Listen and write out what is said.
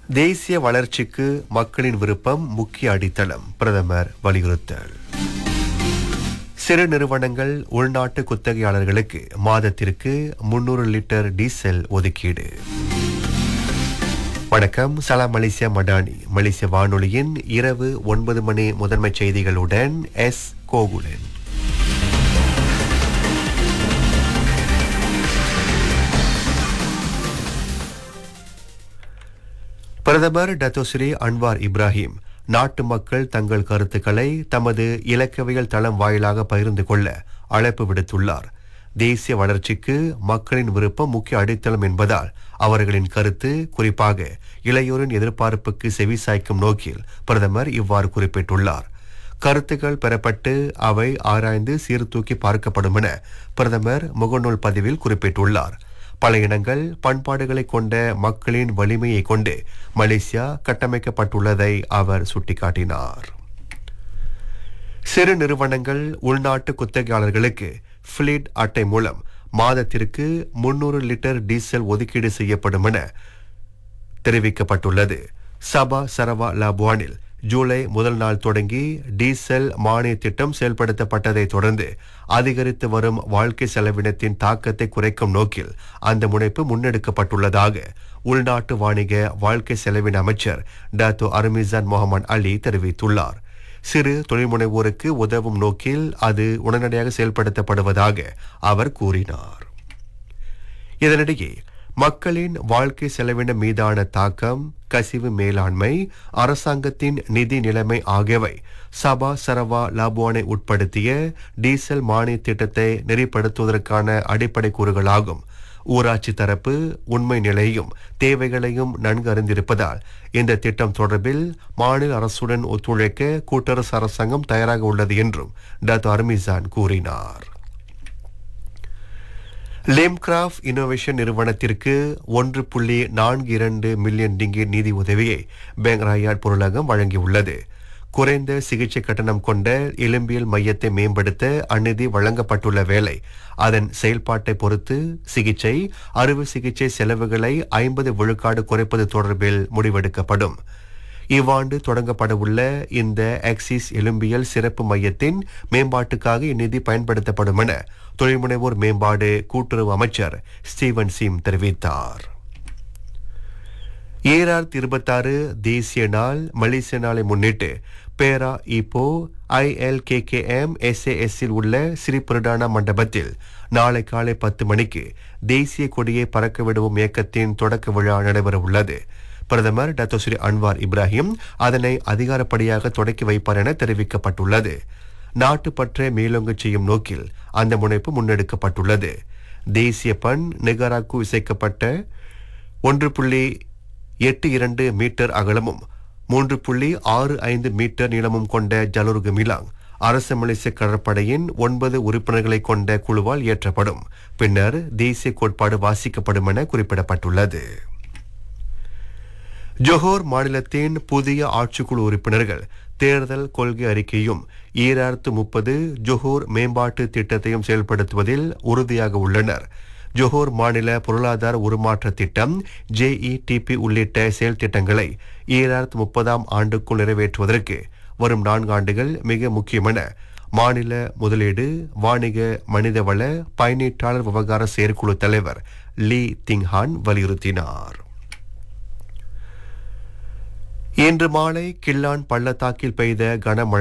தேசிய வளர்ச்சிக்கு மக்களின் விருப்பம் முக்கிய அடித்தளம் பிரதமர் வலியுறுத்தல் சிறு நிறுவனங்கள் உள்நாட்டு குத்தகையாளர்களுக்கு மாதத்திற்கு முன்னூறு லிட்டர் டீசல் ஒதுக்கீடு வணக்கம் சலாம் மலேசியா மடானி மலேசிய வானொலியின் இரவு ஒன்பது மணி முதன்மை செய்திகளுடன் எஸ் கோகுலன் பிரதமர் டத்தோஸ்ரீ அன்வார் இப்ராஹிம் நாட்டு மக்கள் தங்கள் கருத்துக்களை தமது இலக்கவியல் தளம் வாயிலாக பகிர்ந்து கொள்ள அழைப்பு விடுத்துள்ளார் தேசிய வளர்ச்சிக்கு மக்களின் விருப்பம் முக்கிய அடித்தளம் என்பதால் அவர்களின் கருத்து குறிப்பாக இளையோரின் எதிர்பார்ப்புக்கு செவிசாய்க்கும் நோக்கில் பிரதமர் இவ்வாறு குறிப்பிட்டுள்ளார் கருத்துக்கள் பெறப்பட்டு அவை ஆராய்ந்து சீர்தூக்கி பார்க்கப்படும் என பிரதமர் முகநூல் பதிவில் குறிப்பிட்டுள்ளார் பல இனங்கள் பண்பாடுகளை கொண்ட மக்களின் வலிமையை கொண்டு மலேசியா கட்டமைக்கப்பட்டுள்ளதை அவர் சுட்டிக்காட்டினார் சிறு நிறுவனங்கள் உள்நாட்டு குத்தகையாளர்களுக்கு ஃபிளீட் அட்டை மூலம் மாதத்திற்கு முன்னூறு லிட்டர் டீசல் ஒதுக்கீடு செய்யப்படும் என தெரிவிக்கப்பட்டுள்ளது சபா சரவா லாபுவானில் ஜூலை முதல் நாள் தொடங்கி டீசல் மானிய திட்டம் செயல்படுத்தப்பட்டதை தொடர்ந்து அதிகரித்து வரும் வாழ்க்கை செலவினத்தின் தாக்கத்தை குறைக்கும் நோக்கில் அந்த முனைப்பு முன்னெடுக்கப்பட்டுள்ளதாக உள்நாட்டு வாணிக வாழ்க்கை செலவின அமைச்சர் டாத்தோ அருமிசான் முகமது அலி தெரிவித்துள்ளார் சிறு தொழில்முனைவோருக்கு உதவும் நோக்கில் அது உடனடியாக செயல்படுத்தப்படுவதாக அவர் கூறினார் இதனிடையே மக்களின் வாழ்க்கை செலவினம் மீதான தாக்கம் கசிவு மேலாண்மை அரசாங்கத்தின் நிதி நிலைமை ஆகியவை சபா சரவா லாபுவானை உட்படுத்திய டீசல் மானிய திட்டத்தை நெறிப்படுத்துவதற்கான அடிப்படை கூறுகளாகும் ஊராட்சி தரப்பு உண்மை நிலையும் தேவைகளையும் நன்கு அறிந்திருப்பதால் இந்த திட்டம் தொடர்பில் மாநில அரசுடன் ஒத்துழைக்க கூட்டரசு அரசாங்கம் தயாராக உள்ளது என்றும் டாக்டர் அர்மிசான் கூறினார் லேம்கிராஃப்ட் இன்னோவேஷன் நிறுவனத்திற்கு ஒன்று புள்ளி நான்கு இரண்டு மில்லியன் டிங்கி நிதி உதவியை பேங்க் ராயாட் பொருளகம் வழங்கியுள்ளது குறைந்த சிகிச்சை கட்டணம் கொண்ட எலும்பியல் மையத்தை மேம்படுத்த அந்நிதி வழங்கப்பட்டுள்ள வேளை அதன் செயல்பாட்டை பொறுத்து சிகிச்சை அறுவை சிகிச்சை செலவுகளை ஐம்பது விழுக்காடு குறைப்பது தொடர்பில் முடிவெடுக்கப்படும் இவ்வாண்டு தொடங்கப்படவுள்ள இந்த ஆக்சிஸ் எலும்பியல் சிறப்பு மையத்தின் மேம்பாட்டுக்காக இந்நிதி பயன்படுத்தப்படும் என தொழில்முனைவோர் மேம்பாடு கூட்டுறவு அமைச்சர் ஸ்டீவன் சிம் தெரிவித்தார் ஏஆர் இருபத்தாறு தேசிய நாள் மலேசிய நாளை முன்னிட்டு பேரா இப்போ ஐஎல்கேகேஎம் எஸ்ஏஎஸ்ஸில் உள்ள ஸ்ரீபுரடானா மண்டபத்தில் நாளை காலை பத்து மணிக்கு தேசிய கொடியை பறக்க விடுவோம் இயக்கத்தின் தொடக்க விழா நடைபெற உள்ளது பிரதமர் டாக்டர் ஸ்ரீ அன்வார் இப்ராஹிம் அதனை அதிகாரப்படியாக தொடக்கி வைப்பார் என தெரிவிக்கப்பட்டுள்ளது நாட்டுப்பற்றை மேலோங்கச் செய்யும் நோக்கில் அந்த முனைப்பு முன்னெடுக்கப்பட்டுள்ளது தேசிய பண் நிகராக்கு இசைக்கப்பட்ட ஒன்று புள்ளி எட்டு இரண்டு மீட்டர் அகலமும் மூன்று புள்ளி ஆறு ஐந்து மீட்டர் நீளமும் கொண்ட ஜலுர்கு மிலாங் அரசு மலேசிய கடற்படையின் ஒன்பது உறுப்பினர்களை கொண்ட குழுவால் இயற்றப்படும் பின்னர் தேசிய கோட்பாடு வாசிக்கப்படும் என குறிப்பிடப்பட்டுள்ளது ஜொஹோர் மாநிலத்தின் புதிய ஆட்சிக்குழு உறுப்பினர்கள் தேர்தல் கொள்கை அறிக்கையும் ஈராயிரத்து முப்பது ஜொஹோர் மேம்பாட்டு திட்டத்தையும் செயல்படுத்துவதில் உறுதியாக உள்ளனர் ஜொஹோர் மாநில பொருளாதார உருமாற்ற திட்டம் ஜேஇடிபி உள்ளிட்ட செயல் திட்டங்களை ஈராயிரத்து முப்பதாம் ஆண்டுக்குள் நிறைவேற்றுவதற்கு வரும் நான்கு ஆண்டுகள் மிக முக்கியமென மாநில முதலீடு வாணிக மனிதவள பயனீட்டாளர் விவகார செயற்குழு தலைவர் லீ திங்ஹான் வலியுறுத்தினார் இன்று மாலை கில்லான் பள்ளத்தாக்கில் பெய்த கனமழை